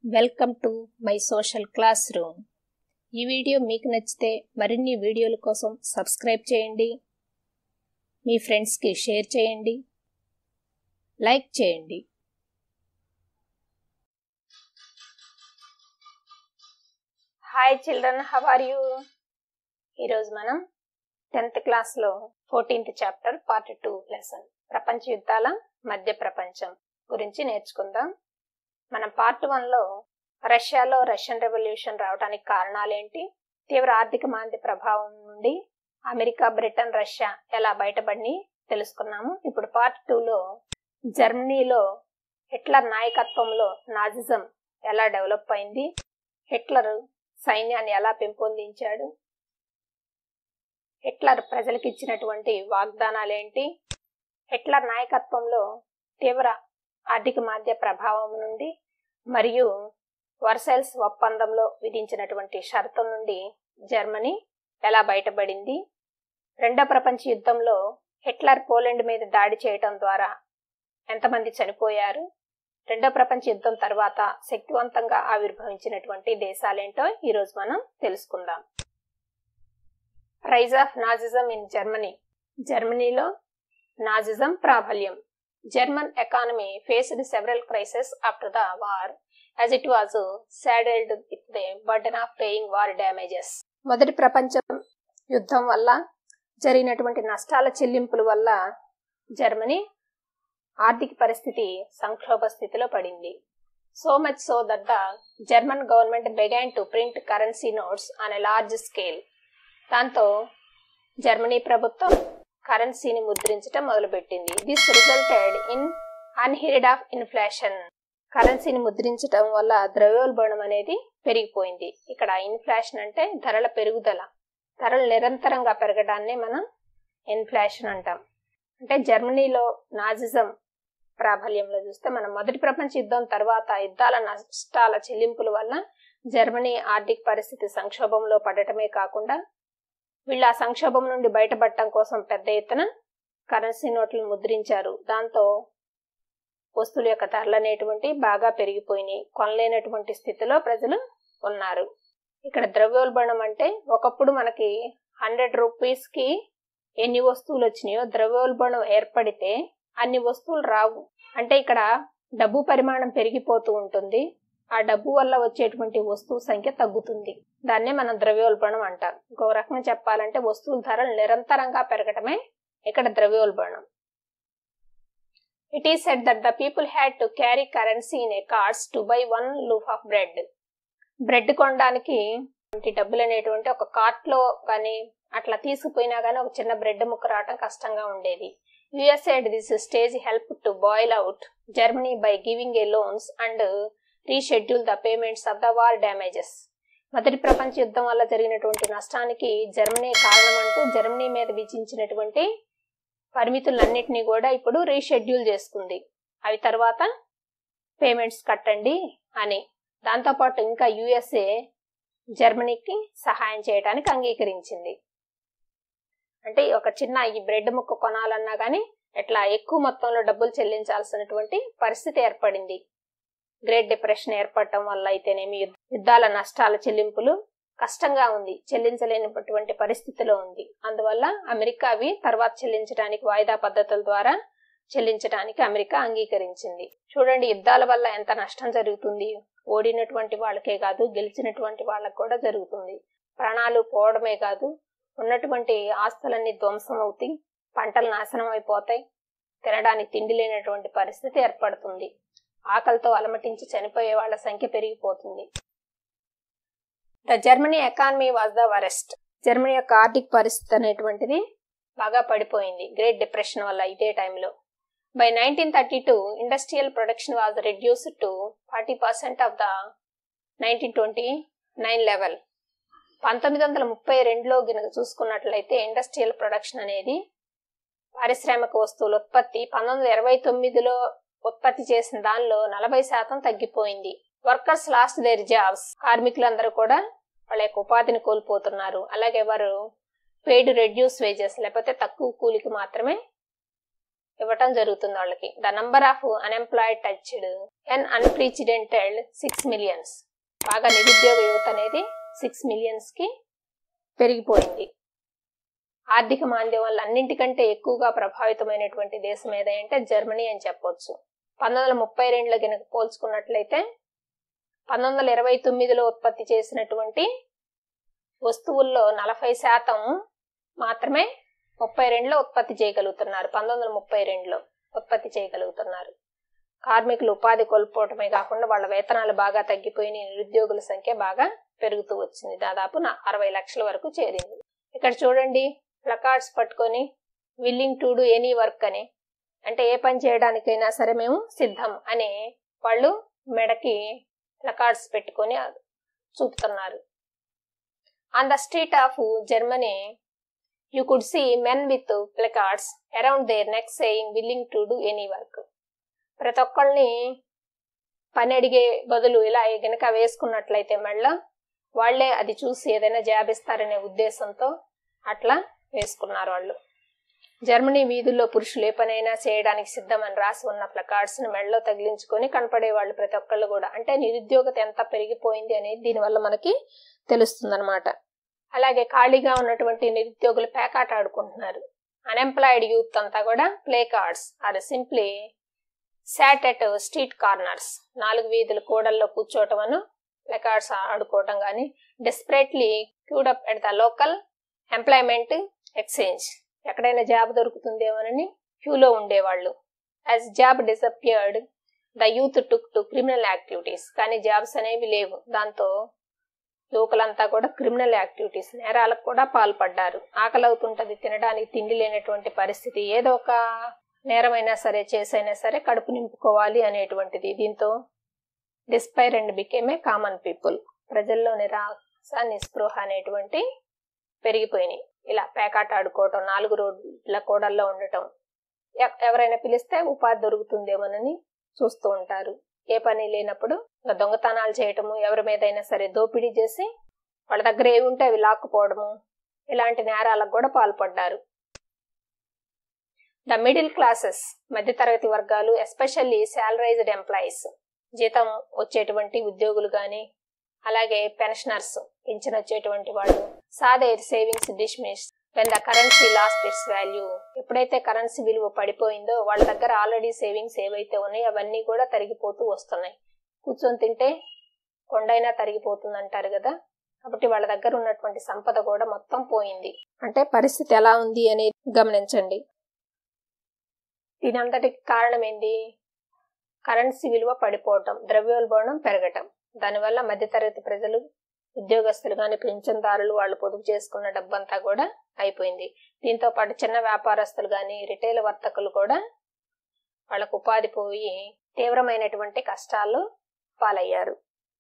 Welcome to my social class room ఈ video మీకు నచ్చితే మరిన్ని వీడియోల కోసం సబ్స్క్రైబ్ చేయండి మీ ఫ్రెండ్స్కి షేర్ చేయండి లైక్ చేయండి hi children how are you ఈరోజు మనం టెన్త్ క్లాస్లో fourteenth chapter part two lesson ప్రపంచ యుద్ధాల మధ్య ప్రపంచం గురించి నేర్చుకుందాం మనం పార్ట్ వన్లో రష్యాలో రష్యన్ రెవల్యూషన్ రావడానికి కారణాలేంటి తీవ్ర ఆర్థిక మాంద్య ప్రభావం నుండి అమెరికా బ్రిటన్ రష్యా ఎలా బయటపడి తెలుసుకున్నాము ఇప్పుడు పార్ట్ టూలో జర్మనీలో హిట్లర్ నాయకత్వంలో నాజిజం ఎలా డెవలప్ అయింది హిట్లర్ సైన్యాన్ని ఎలా పెంపొందించాడు హిట్లర్ ప్రజలకు ఇచ్చినటువంటి వాగ్దానాలేంటి హిట్లర్ నాయకత్వంలో తీవ్ర ఆర్థిక మాధ్య ప్రభావం నుండి మరియు వర్సెల్స్ ఒప్పందంలో విధించినటువంటి షరతు నుండి జర్మనీ ఎలా బయటపడింది రెండో ప్రపంచ యుద్ధంలో హిట్లర్ పోలాండ్ మీద దాడి చేయటం ద్వారా ఎంతమంది చనిపోయారు రెండో ప్రపంచ యుద్ధం తర్వాత శక్తివంతంగా ఆవిర్భవించినటువంటి దేశాలేంటో ఈరోజు మనం తెలుసుకుందాం rise of Nazism in Germany జర్మనీలో నాజిజం ప్రాబల్యం German economy faced several crisis after the war as it was saddled with the burden of paying war damages మొదటి ప్రపంచ యుద్ధం వల్ల జరిగినటువంటి నష్టాల చెల్లింపుల వల్ల జర్మనీ ఆర్థిక పరిస్థితి సంక్షోభ స్థితిలో పడింది so much so that the German government began to print currency notes on a large scale దాంతో జర్మనీ ప్రభుత్వం కరెన్సీని ముద్రించడం మొదలుపెట్టింది this resulted in unheard of inflation కరెన్సీని ముద్రించడం వల్ల ద్రవ్యోల్బణం అనేది పెరిగిపోయింది ఇక్కడ ఇన్ఫ్లేషన్ అంటే ధరల పెరుగుదల ధరలు నిరంతరంగా పెరగడాన్ని మనం ఇన్ఫ్లేషన్ అంటాం అంటే జర్మనీలో నాజిజం ప్రాబల్యంలో చూస్తే మనం మొదటి ప్రపంచ యుద్ధం తర్వాత యుద్ధాల నష్టాల చెల్లింపుల వల్ల జర్మనీ ఆర్థిక పరిస్థితి సంక్షోభంలో పడటమే కాకుండా వీళ్ళు ఆ సంక్షోభం నుండి బయటపడటం కోసం పెద్ద ఎత్తున కరెన్సీ నోట్లను ముద్రించారు దాంతో వస్తువుల యొక్క ధరలు అనేటువంటి బాగా పెరిగిపోయినాయి కొనలేనటువంటి స్థితిలో ప్రజలు ఉన్నారు ఇక్కడ ద్రవ్యోల్బణం అంటే ఒకప్పుడు మనకి హండ్రెడ్ రూపీస్కి ఎన్ని వస్తువులు వచ్చినాయో ద్రవ్యోల్బణం ఏర్పడితే అన్ని వస్తువులు రావు అంటే ఇక్కడ డబ్బు పరిమాణం పెరిగిపోతూ ఉంటుంది ఆ డబ్బు వల్ల వచ్చేటువంటి వస్తువు సంఖ్య తగ్గుతుంది దాన్నే మనం ద్రవ్యోల్బణం అంటాం ఇంకో రకంగా చెప్పాలంటే వస్తువుల ధరలు నిరంతరంగా పెరగటమే ఇక్కడ ద్రవ్యోల్బణం it is said that the people had to carry currency in a carts to buy one loaf of bread bread కొనడానికి డబ్బులు అనేటువంటి ఒక కార్ట్ లో కానీ అట్లా తీసుకుపోయినా కానీ ఒక చిన్న బ్రెడ్ ముక్క రావడం కష్టంగా ఉండేది US aid this stage help to bail out Germany by giving a loans and reschedule the payments of the war damages మొదటి ప్రపంచ యుద్ధం వల్ల జరిగినటువంటి నష్టానికి జర్మనీ కారణం అంటూ జర్మనీ మీద విధించినటువంటి పరిమితులన్నింటినీ కూడా ఇప్పుడు రీషెడ్యూల్ చేసుకుంది అవి తర్వాత పేమెంట్స్ కట్టండి అని దాంతోపాటు ఇంకా యుఎస్ఏ జర్మనీకి సహాయం చేయడానికి అంగీకరించింది అంటే ఒక చిన్న ఈ బ్రెడ్ ముక్క కొనాలన్నా కానీ ఎట్లా ఎక్కువ మొత్తంలో డబ్బులు చెల్లించాల్సినటువంటి పరిస్థితి ఏర్పడింది గ్రేట్ డిప్రెషన్ ఏర్పడటం వల్ల అయితేనేమి యుద్ధాల నష్టాల చెల్లింపులు కష్టంగా ఉంది చెల్లించలేనటువంటి పరిస్థితిలో ఉంది అందువల్ల అమెరికా అవి తర్వాత చెల్లించడానికి వాయిదా పద్ధతుల ద్వారా చెల్లించడానికి అమెరికా అంగీకరించింది చూడండి యుద్ధాల వల్ల ఎంత నష్టం జరుగుతుంది ఓడినటువంటి వాళ్ళకే కాదు గెలిచినటువంటి వాళ్ళకు కూడా జరుగుతుంది ప్రాణాలు పోవడమే కాదు ఉన్నటువంటి ఆస్తులన్నీ ధ్వంసం అవుతాయి పంటలు నాశనం అయిపోతాయి తినడానికి తిండి లేనటువంటి పరిస్థితి ఏర్పడుతుంది ఆకలితో అలమటించి చనిపోయే వాళ్ళ సంఖ్య పెరిగిపోతుంది the Germany economy was the worst Germany యొక్క ఆర్థిక పరిస్థితి అనేటువంటిది బాగా పడిపోయింది గ్రేట్ డిప్రెషన్ వల్ల ఇదే టైంలో by nineteen thirty two industrial production was reduce to forty percent of the nineteen twenty nine level పంతొమ్మిది వందల ముప్పై రెండులో గినక చూసుకున్నట్లయితే ఇండస్ట్రియల్ ప్రొడక్షన్ అనేది పారిశ్రామిక వస్తువుల ఉత్పత్తి పంతొమ్మిది వందల ఇరవై తొమ్మిదిలో ఉత్పత్తి చేసిన దానిలో నలభై శాతం తగ్గిపోయింది వర్కర్స్ లాస్ట్ దేర్ జాబ్స్ కార్మికులందరూ కూడా వాళ్ళ యొక్క ఉపాధిని కోల్పోతున్నారు అలాగే వారు పెయిడ్ రెడ్యూస్ వేజెస్ లేకపోతే తక్కువ కూలికి మాత్రమే ఇవ్వటం జరుగుతుంది వాళ్ళకి the number of unemployed touched and unprecedented six millions బాగా నిరుద్యోగ యువత అనేది సిక్స్ మిలియన్స్ కి పెరిగిపోయింది ఆర్థిక మాంద్యం వల్ల అన్నింటికంటే ఎక్కువగా ప్రభావితమైనటువంటి దేశం ఏదంటే జర్మనీ అని చెప్పొచ్చు పంతొమ్మిది వందల ముప్పై రెండులో కనుక పోల్చుకున్నట్లయితే పంతొమ్మిది వందల ఇరవై తొమ్మిదిలో ఉత్పత్తి చేసినటువంటి వస్తువుల్లో నలభై శాతం మాత్రమే ముప్పై రెండులో ఉత్పత్తి చేయగలుగుతున్నారు పంతొమ్మిది వందల ముప్పై రెండులో ఉత్పత్తి చేయగలుగుతున్నారు కార్మికులు ఉపాధి కోల్పోవటమే కాకుండా వాళ్ళ వేతనాలు బాగా తగ్గిపోయి నిరుద్యోగుల సంఖ్య బాగా పెరుగుతూ వచ్చింది దాదాపు అరవై లక్షల వరకు చేరింది ఇక్కడ చూడండి ప్లకార్డ్స్ పట్టుకొని willing to do any work అని అంటే ఏ పని చేయడానికైనా సరే మేము సిద్ధం అని వాళ్ళు మెడకి ప్లకార్డ్స్ పెట్టుకొని చూపుతున్నారు on the street of Germany you could see men with placards around their neck saying willing to do any work ప్రతి ఒక్కళ్ళని పని అడిగే బదులు ఇలా గనక వేసుకున్నట్లయితే మళ్ళా వాళ్లే అది చూసి ఏదైనా జాబ్ ఇస్తారనే ఉద్దేశంతో అట్లా వేసుకున్నారు వాళ్ళు జర్మనీ వీధుల్లో పురుషులు ఏ పనైనా చేయడానికి సిద్ధమని రాసి ఉన్న ప్లకార్డ్స్ ని మెడలో తగిలించుకొని కనపడే వాళ్ళు ప్రతి ఒక్కళ్ళు కూడా అంటే నిరుద్యోగత ఎంత పెరిగిపోయింది అనేది దీనివల్ల మనకి తెలుస్తుందన్నమాట అలాగే ఖాళీగా ఉన్నటువంటి నిరుద్యోగులు పేకాట ఆడుకుంటున్నారు అన్ఎంప్లాయిడ్ యూత్ అంతా కూడా play cards or simply sat at street corners నాలుగు వీధుల కూడల్లో కూర్చోవటం అను ప్లకార్డ్స్ ఆడుకోవటం కానీ desperately queued up at the local employment exchange ఎక్కడైనా జాబ్ దొరుకుతుందేమోనని క్యూలో ఉండేవాళ్ళు as job disappeared the youth took to criminal activities కానీ జాబ్స్ అనేవి లేవు దాంతో యువకులంతా కూడా క్రిమినల్ యాక్టివిటీస్ నేరాలకు కూడా పాల్పడ్డారు ఆకలి అవుతుంటది తినడానికి తిండి లేనటువంటి పరిస్థితి ఏదో ఒక నేరమైనా సరే చేసైనా సరే కడుపు నింపుకోవాలి అనేటువంటిది దీంతో despair and became common people ప్రజల్లో నిరాశ నిస్పృహ అనేటువంటి పెరిగిపోయినాయి ఇలా పేకాట ఆడుకోవటం నాలుగు రోడ్ల కూడల్లో ఉండటం ఎవరైనా పిలిస్తే ఉపాధి దొరుకుతుందేమోనని చూస్తూ ఉంటారు ఏ పని లేనప్పుడు దొంగతనాలు చేయటము ఎవరి మీదైనా సరే దోపిడీ చేసి వాళ్ళ దగ్గర ఏవి ఉంటే అవి లాక్కుపోవడము ఇలాంటి నేరాలకు కూడా పాల్పడ్డారు ద మిడిల్ క్లాసెస్ మధ్యతరగతి వర్గాలు ఎస్పెషల్లీ శాలరైజ్డ్ ఎంప్లాయీస్ జీతం వచ్చేటువంటి ఉద్యోగులు కానీ అలాగే పెన్షనర్స్ పింఛన్ వచ్చేటువంటి వాళ్ళు saw their savings dismiss when the currency lost its value ఎప్పుడైతే కరెన్సీ విలువ పడిపోయిందో వాళ్ళ దగ్గర ఆల్రెడీ సేవింగ్స్ ఏవైతే ఉన్నాయో అవన్నీ కూడా తరిగిపోతూ వస్తున్నాయి కూర్చొని తింటే కొండైనా తరిగిపోతుంది అంటారు కదా కాబట్టి వాళ్ళ దగ్గర ఉన్నటువంటి సంపద కూడా మొత్తం పోయింది అంటే పరిస్థితి ఎలా ఉంది అనేది గమనించండి దీని అంతటికి కారణం ఏంది కరెన్సీ విలువ పడిపోవటం ద్రవ్యోల్బణం పెరగటం దానివల్ల మధ్యతరగతి ప్రజలు ఉద్యోగస్తులు కానీ పింఛన్దారులు వాళ్ళు పొదుపు చేసుకున్న డబ్బంతా కూడా అయిపోయింది దీంతో పాటు చిన్న వ్యాపారస్తులు కానీ రిటైల్ వర్తకులు కూడా వాళ్ళకు ఉపాధి పోయి తీవ్రమైనటువంటి కష్టాలు పాలయ్యారు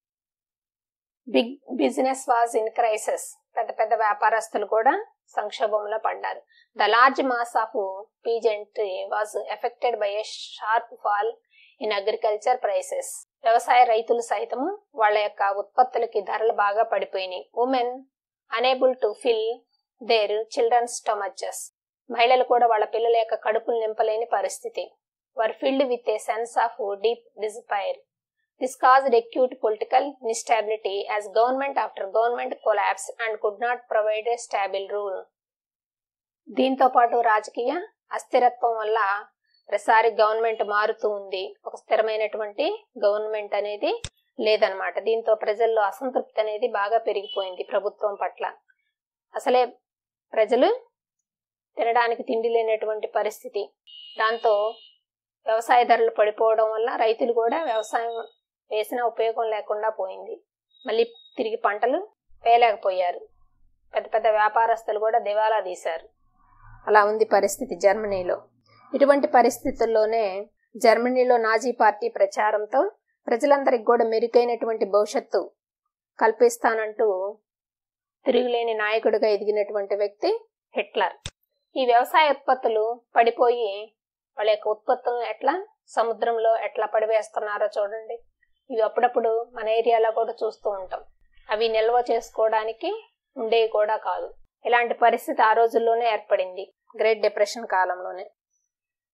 big business was in crisis పెద్ద పెద్ద వ్యాపారస్తులు కూడా సంక్షోభంలో పడ్డారు the large mass of peasantry was affected by a sharp fall in agriculture prices వ్యవసాయ రైతులు సైతము వాళ్ళ యొక్క ఉత్పత్తులకి ధరలు బాగా పడిపోయినాయి women unable to fill their children's stomachs మహిళలు కూడా వాళ్ళ పిల్లల యొక్క కడుపులు నింపలేని పరిస్థితి were filled with a sense of deep despair this caused acute political instability as government after government collapse and could not provide a stable rule దీంతో పాటు రాజకీయ అస్థిరత్వం వల్ల ప్రతిసారి గవర్నమెంట్ మారుతూ ఉంది ఒక స్థిరమైనటువంటి గవర్నమెంట్ అనేది లేదనమాట దీంతో ప్రజల్లో అసంతృప్తి అనేది బాగా పెరిగిపోయింది ప్రభుత్వం పట్ల అసలే ప్రజలు తినడానికి తిండి లేనటువంటి పరిస్థితి దాంతో వ్యవసాయ ధరలు పడిపోవడం వల్ల రైతులు కూడా వ్యవసాయం వేసిన ఉపయోగం లేకుండా పోయింది మళ్ళీ తిరిగి పంటలు వేయలేకపోయారు పెద్ద పెద్ద వ్యాపారస్తులు కూడా దివాలా తీశారు అలా ఉంది పరిస్థితి జర్మనీలో ఇటువంటి పరిస్థితుల్లోనే జర్మనీలో నాజీ పార్టీ ప్రచారంతో ప్రజలందరికి కూడా మెరుగైనటువంటి భవిష్యత్తు కల్పిస్తానంటూ తిరుగులేని నాయకుడిగా ఎదిగినటువంటి వ్యక్తి హిట్లర్ ఈ వ్యవసాయ ఉత్పత్తులు పడిపోయి వాళ్ళ యొక్క ఉత్పత్తులను ఎట్లా సముద్రంలో ఎట్లా పడివేస్తున్నారో చూడండి ఇవి అప్పుడప్పుడు మన ఏరియాలో కూడా చూస్తూ ఉంటాం అవి నిల్వ చేసుకోవడానికి ఉండేవి కూడా కాదు ఇలాంటి పరిస్థితి ఆ రోజుల్లోనే ఏర్పడింది గ్రేట్ డిప్రెషన్ కాలంలోనే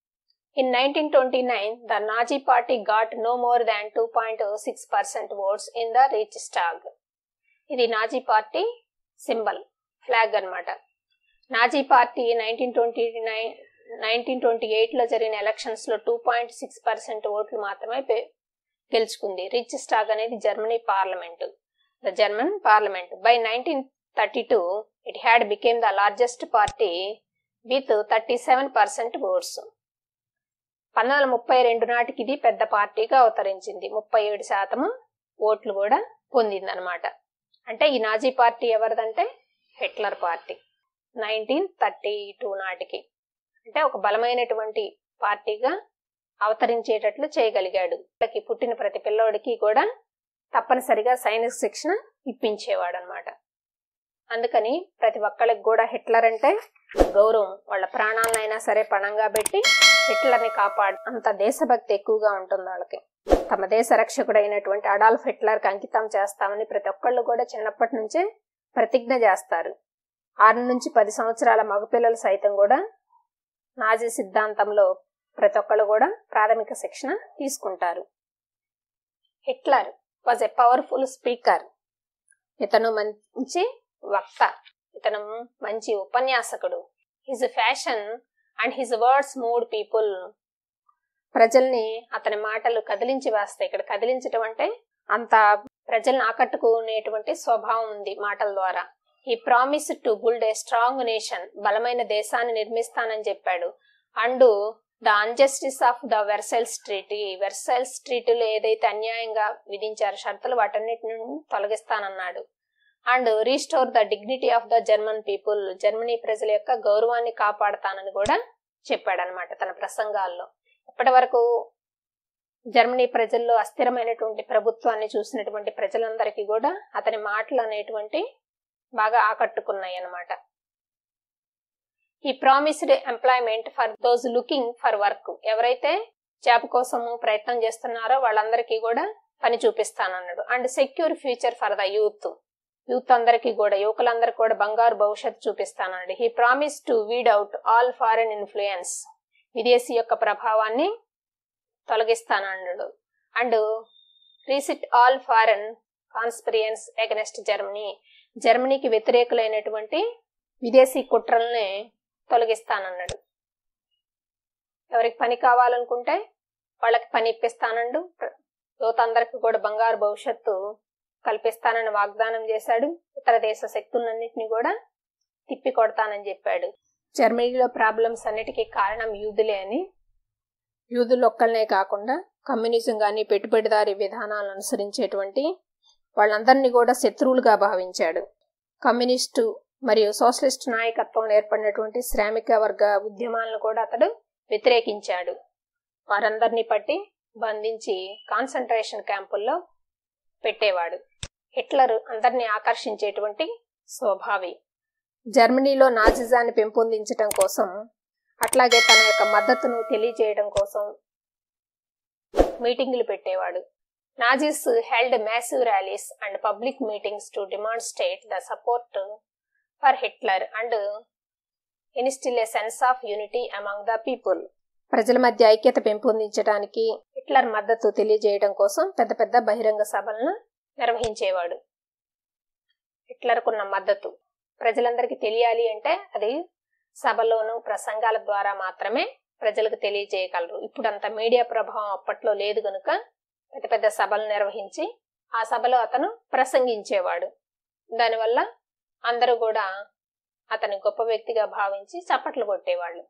in nineteen twenty nine the Nazi party got no more than two point six percent votes in the Reichstag ఇది నాజీ పార్టీ సింబల్ ఫ్లాగ్ అనమాట Nazi party nineteen twenty nine nineteen twenty ఎయిట్లో జరిగిన ఎలక్షన్స్లో two point six percent ఓట్లు మాత్రమే గెలుచుకుంది Reichstag అనేది Germany parliament the German parliament by nineteen thirty two it had became the largest party with thirty seven percent votes పంతొమ్మిది వందల ముప్పై రెండు నాటికి ఇది పెద్ద పార్టీగా అవతరించింది ముప్పై ఏడు శాతము ఓట్లు కూడా పొందిందనమాట అంటే ఈ నాజీ పార్టీ ఎవరిదంటే Hitler party nineteen thirty two నాటికి అంటే ఒక బలమైనటువంటి పార్టీగా అవతరించేటట్లు చేయగలిగాడు వాళ్ళకి పుట్టిన ప్రతి పిల్లోడికి కూడా తప్పనిసరిగా సైనిక శిక్షణ ఇప్పించేవాడు అనమాట అందుకని ప్రతి ఒక్కళ్ళకి కూడా హిట్లర్ అంటే గౌరవం వాళ్ళ ప్రాణాలనైనా సరే పణంగా పెట్టి హిట్లర్ని కాపాడు అంత దేశభక్తి ఎక్కువగా ఉంటుంది వాళ్ళకి తమ దేశ రక్షకుడైనటువంటి అడాల్ఫ్ హిట్లర్కి అంకితం చేస్తామని ప్రతి ఒక్కళ్ళు కూడా చిన్నప్పటి నుంచే ప్రతిజ్ఞ చేస్తారు ఆరు నుంచి పది సంవత్సరాల మగపిల్లలు సైతం కూడా నాజీ సిద్ధాంతంలో ప్రతి ఒక్కళ్ళు కూడా ప్రాథమిక శిక్షణ తీసుకుంటారు Hitler was a powerful speaker ఇతను మంచి వక్త ఇతను మంచి ఉపన్యాసకుడు his passion and his words moved people ప్రజల్ని అతని మాటలు కదిలించి వేస్తాయి ఇక్కడ కదిలించటం అంటే అంత ప్రజల్ని ఆకట్టుకునేటువంటి స్వభావం ఉంది మాటల ద్వారా ఈ promise to build a strong nation బలమైన దేశాన్ని నిర్మిస్తానని చెప్పాడు and the injustice of the Versailles treaty Versailles ట్రీటీలో ఏదైతే అన్యాయంగా విధించారో షరతులు వాటన్నిటిని తొలగిస్తానన్నాడు and restore the dignity of the German people Germany ప్రజల యొక్క గౌరవాన్ని కాపాడతానని కూడా చెప్పాడనమాట తన ప్రసంగాల్లో ఇప్పటి వరకు జర్మనీ ప్రజల్లో అస్థిరమైనటువంటి ప్రభుత్వాన్ని చూసినటువంటి ప్రజలందరికీ కూడా అతని మాటలు అనేటువంటి బాగా ఆకట్టుకున్నాయి అన్నమాట ఈ promised employment for those looking for work ఎవరైతే జాబ్ కోసము ప్రయత్నం చేస్తున్నారో వాళ్ళందరికీ కూడా పని చూపిస్తానన్నాడు and secure future for the youth youth అందరికీ కూడా యువకులందరికీ కూడా బంగారు భవిష్యత్తు చూపిస్తానండి he promise to weed out all foreign influence విదేశీ యొక్క ప్రభావాన్ని తొలగిస్తానన్నాడు and resist all foreign conspiracies against Germany జర్మనీకి వ్యతిరేకులైనటువంటి విదేశీ కుట్రల్ని తొలగిస్తానన్నాడు ఎవరికి పని కావాలనుకుంటే వాళ్ళకి పని ఇప్పిస్తానండు యువత అందరికి కూడా బంగారు భవిష్యత్తు కల్పిస్తానని వాగ్దానం చేశాడు ఇతర దేశ శక్తులన్నింటినీ కూడా తిప్పి కొడతానని చెప్పాడు జర్మనీలో ప్రాబ్లమ్స్ అన్నిటికీ కారణం యూదులే అని యూదులు ఒక్కళ్ళనే కాకుండా కమ్యూనిజం కానీ పెట్టుబడిదారీ విధానాలను అనుసరించేటువంటి వాళ్ళందరినీ కూడా శత్రువులుగా భావించాడు కమ్యూనిస్టు మరియు సోషలిస్ట్ నాయకత్వం ఏర్పడినటువంటి శ్రామిక వర్గ ఉద్యమాలను కూడా అతడు వ్యతిరేకించాడు వారందరినీ పట్టి బంధించి కాన్సన్ట్రేషన్ క్యాంపుల్లో పెట్టేవాడు హిట్లర్ అందరినీ ఆకర్షించేటువంటి స్వభావి జర్మనీలో నాజిజాన్ని పెంపొందించడం కోసం అట్లాగే తన యొక్క మద్దతును తెలియజేయడం కోసం మీటింగులు పెట్టేవాడు Nazis held massive rallies and public meetings to demonstrate the support for Hitler and instil a sense of unity among the people ప్రజల మధ్య ఐక్యత పెంపొందించడానికి హిట్లర్ మద్దతు తెలియజేయడం కోసం పెద్ద పెద్ద బహిరంగ సభలను నిర్వహించేవాడు హిట్లర్కున్న మద్దతు ప్రజలందరికీ తెలియాలి అంటే అది సభలోను ప్రసంగాల ద్వారా మాత్రమే ప్రజలకు తెలియజేయగలరు ఇప్పుడు అంత మీడియా ప్రభావం అప్పట్లో లేదు గనుక పెద్ద పెద్ద సభలు నిర్వహించి ఆ సభలో అతను ప్రసంగించేవాడు దానివల్ల అందరూ కూడా అతని గొప్ప వ్యక్తిగా భావించి చప్పట్లు కొట్టేవాళ్ళు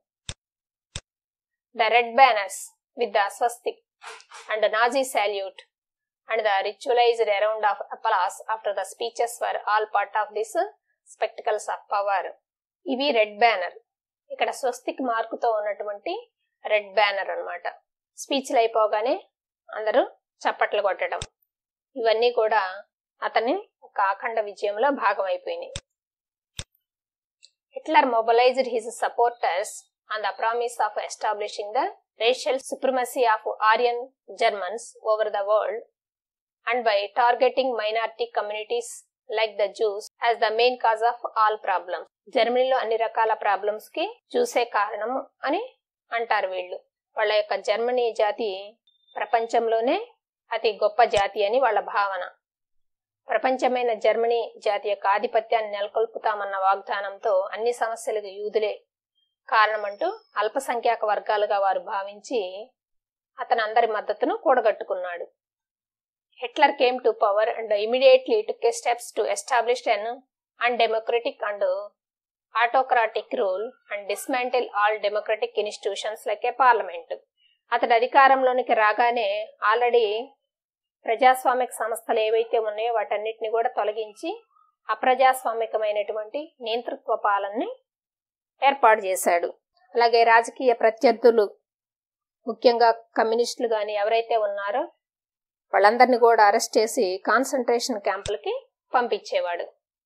the red banners with the swastika and Nazi salute and the ritualised rounds of applause after the speeches were all part of this spectacles of power ఇవి రెడ్ బ్యానర్ ఇక్కడ స్వస్తిక్ మార్కుతో ఉన్నటువంటి రెడ్ బ్యానర్ అనమాట స్పీచ్లు అయిపోగానే అందరూ చప్పట్లు కొట్టడం ఇవన్నీ కూడా అతని ఒక అఖండ విజయంలో భాగమైపోయినాయి Hitler mobilised his supporters on the promise of establishing the racial supremacy of Aryan Germans over the world and by targeting minority communities like the Jews as the main cause of all problems జర్మనీలో అన్ని రకాల problems కి చూసే కారణం అని అంటారు వీళ్ళు వాళ్ళ యొక్క జర్మనీ జాతి ప్రపంచంలోనే అతి గొప్ప జాతి అని వాళ్ళ భావన ప్రపంచమైన జర్మనీ జాతి యొక్క ఆధిపత్యాన్ని నెలకొల్పుతామన్న వాగ్దానంతో అన్ని సమస్యలకు యూదులే కారణమంటూ అల్పసంఖ్యాక వర్గాలుగా వారు భావించి అతను అందరి మద్దతును కూడగట్టుకున్నాడు Hitler came to power and immediately took a steps to establish an undemocratic and autocratic rule and dismantle all democratic institutions like a parliament అతడు అధికారంలోనికి రాగానే ఆల్రెడీ ప్రజాస్వామిక సంస్థలు ఏవైతే ఉన్నాయో వాటన్నిటిని కూడా తొలగించి అప్రజాస్వామికమైనటువంటి నియంతృత్వ పాలనని ఏర్పాటు చేశాడు అలాగే రాజకీయ ప్రత్యర్థులు ముఖ్యంగా కమ్యూనిస్టులు కానీ ఎవరైతే ఉన్నారో వాళ్ళందరినీ కూడా అరెస్ట్ చేసి కాన్సన్ట్రేషన్ క్యాంపులకి పంపించేవాడు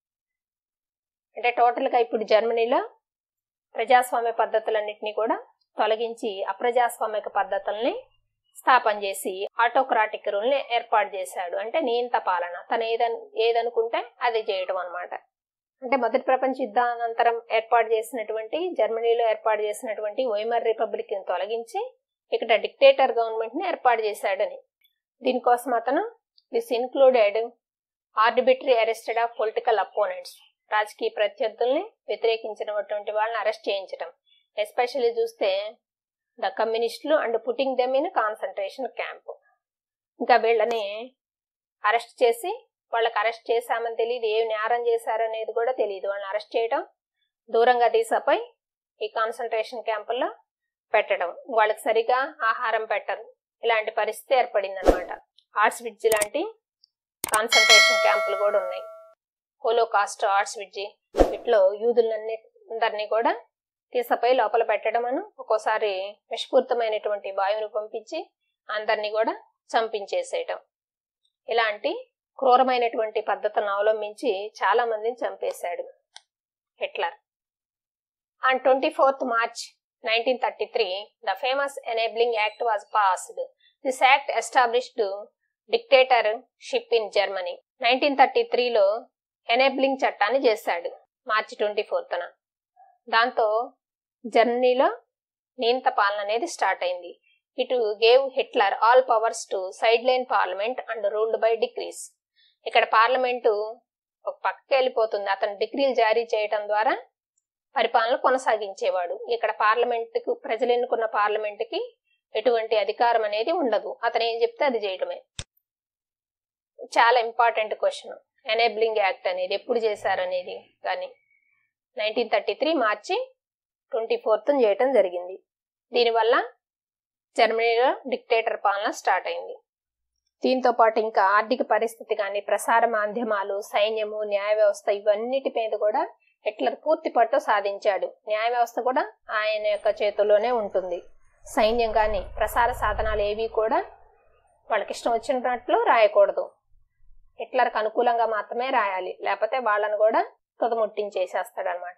అంటే టోటల్గా ఇప్పుడు జర్మనీలో ప్రజాస్వామ్య పద్ధతులన్నింటినీ కూడా తొలగించి అప్రజాస్వామిక పద్ధతుల్ని స్థాపన చేసి ఆటోక్రాటిక్ రూల్ని ఏర్పాటు చేశాడు అంటే నియంత పాలన తను ఏదను ఏదనుకుంటే అది చేయడం అనమాట అంటే మొదటి ప్రపంచ యుద్ధానంతరం ఏర్పాటు చేసినటువంటి జర్మనీలో ఏర్పాటు చేసినటువంటి వైమర్ రిపబ్లిక్ ని తొలగించి ఇక్కడ డిక్టేటర్ గవర్నమెంట్ ని ఏర్పాటు చేశాడని దీనికోసం అతను this included arbitrary arrested of political opponents రాజకీయ ప్రత్యర్థుల్ని వ్యతిరేకించినటువంటి వాళ్ళని అరెస్ట్ చేయించడం ఎస్పెషల్లీ చూస్తే ద కమ్యూనిస్టులు and putting them in concentration camp ఇంకా వీళ్ళని అరెస్ట్ చేసి వాళ్ళకి అరెస్ట్ చేశామని తెలియదు ఏ నేరం చేశారనేది కూడా తెలియదు వాళ్ళని అరెస్ట్ చేయడం దూరంగా తీసపై ఈ కాన్సన్ట్రేషన్ క్యాంపుల్లో పెట్టడం వాళ్ళకి సరిగా ఆహారం పెట్టరు ఇలాంటి పరిస్థితి ఏర్పడింది అనమాట ఆర్ట్స్ విడ్జ్ లాంటి కాన్సన్ట్రేషన్ క్యాంపులు కూడా ఉన్నాయి హోలోకాస్ట్ ఆర్ట్స్ విడ్జి వీటిలో యూదులన్నీ అందరినీ కూడా తీసపై లోపల పెట్టడం అను ఒక్కోసారి విషపూరితమైనటువంటి వాయువును పంపించి అందరినీ కూడా చంపించేసేయటం ఇలాంటి క్రూరమైనటువంటి పద్ధతులను అవలంబించి చాలా మందిని చంపేశాడు Hitler on twenty fourth March nineteen thirty three the famous enabling act was passed this act established dictatorship in Germany nineteen thirty త్రీలో ఎనేబ్లింగ్ చట్టాన్ని చేశాడు మార్చి ట్వంటీ ఫోర్త్న దాంతో జర్మనీలో నియంత పాలన అనేది స్టార్ట్ అయింది it gave Hitler all powers to sideline parliament and ruled by decrees ఇక్కడ పార్లమెంటు ఒక పక్కకి వెళ్ళిపోతుంది అతను డిగ్రీలు జారీ చేయటం ద్వారా పరిపాలన కొనసాగించేవాడు ఇక్కడ పార్లమెంట్కు ప్రజలు ఎన్నుకున్న పార్లమెంట్కి ఎటువంటి అధికారం అనేది ఉండదు అతను ఏం చెప్తే అది చేయడమే చాలా ఇంపార్టెంట్ క్వశ్చన్ ఎనేబ్లింగ్ యాక్ట్ అనేది ఎప్పుడు చేశారనేది కానీ నైన్టీన్ థర్టీ త్రీ మార్చి ట్వంటీ ఫోర్త్ చేయటం జరిగింది దీనివల్ల జర్మనీలో డిక్టేటర్ పాలన స్టార్ట్ అయింది దీంతో పాటు ఇంకా ఆర్థిక పరిస్థితి కానీ ప్రసార మాధ్యమాలు సైన్యము న్యాయ వ్యవస్థ ఇవన్నిటి మీద కూడా హిట్లర్ పూర్తి పట్టు సాధించాడు న్యాయ వ్యవస్థ కూడా ఆయన యొక్క చేతుల్లోనే ఉంటుంది సైన్యం కానీ ప్రసార సాధనాలు ఏవి కూడా వాళ్ళకి ఇష్టం వచ్చినట్లు రాయకూడదు హిట్లర్కి అనుకూలంగా మాత్రమే రాయాలి లేకపోతే వాళ్ళను కూడా తుదముట్టించేసేస్తాడనమాట